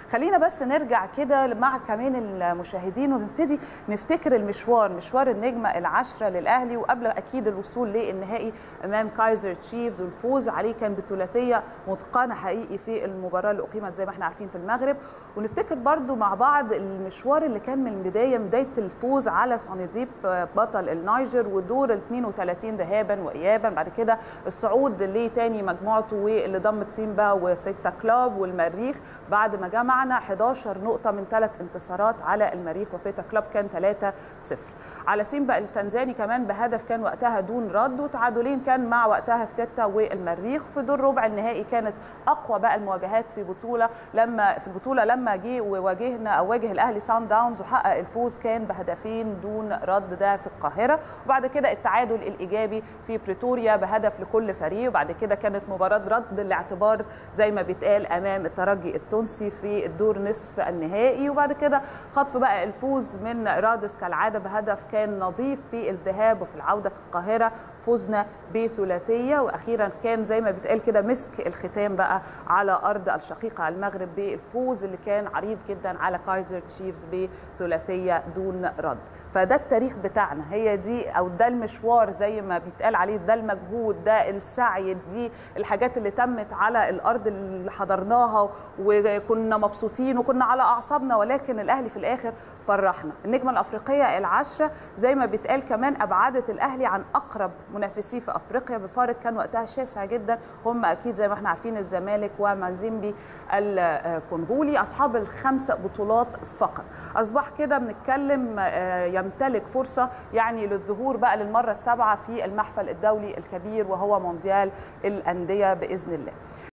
خلينا بس نرجع كده مع كمان المشاهدين ونبتدي نفتكر المشوار مشوار النجمه العشره للاهلي وقبل اكيد الوصول للنهائي امام كايزر تشيفز والفوز عليه كان بثلاثيه متقنه حقيقي في المباراه اللي اقيمت زي ما احنا عارفين في المغرب ونفتكر برضو مع بعض المشوار اللي كان من البدايه بدايه الفوز على سونديب بطل النيجر ودور ال 32 ذهابا وايابا بعد كده الصعود لتاني مجموعته واللي ضمت سيمبا وفيتا كلوب والمريخ بعد ما جمعنا 11 نقطه من ثلاث انتصارات على المريخ وفيتا كلوب كان 3 0 على سيمبا التنزاني كمان بهدف كان وقتها دون رد وتعادلين كان مع وقتها فيتا والمريخ في دور ربع النهائي كانت اقوى بقى المواجهات في بطوله لما في البطوله لما جه وواجهنا او واجه الاهلي سان داونز وحقق الفوز كان بهدفين دون رد ده في القاهره وبعد كده التعادل الايجابي في بريتوريا بهدف لكل فريق وبعد كده كانت مباراه رد الاعتبار زي ما بيتقال امام الترجي التونسي في الدور نصف النهائي وبعد كده خطف بقى الفوز من رادس كالعاده بهدف كان نظيف في الذهاب وفي العوده في القاهره فزنا بثلاثيه واخيرا كان زي ما بيتقال كده مسك الختام بقى على ارض الشقيقه المغرب بالفوز اللي كان عريض جدا على كايزر تشيفز بثلاثيه دون رد فده التاريخ بتاعنا هي دي او ده المشوار زي ما بيتقال عليه ده المجهود ده السعي دي الحاجات اللي تمت على الارض اللي حضرناها وكنا مبسوطين وكنا على اعصابنا ولكن الاهلي في الاخر فرحنا النجمه الافريقيه العشره زي ما بيتقال كمان ابعدت الاهلي عن اقرب منافسيه في افريقيا بفارق كان وقتها شاسع جدا هم اكيد زي ما احنا عارفين الزمالك ومازيمبي الكونغولي اصحاب الخمس بطولات فقط اصبح كده بنتكلم يمتلك فرصه يعني للظهور بقى للمره السابعه في المحفل الدولي الكبير وهو مونديال الانديه باذن الله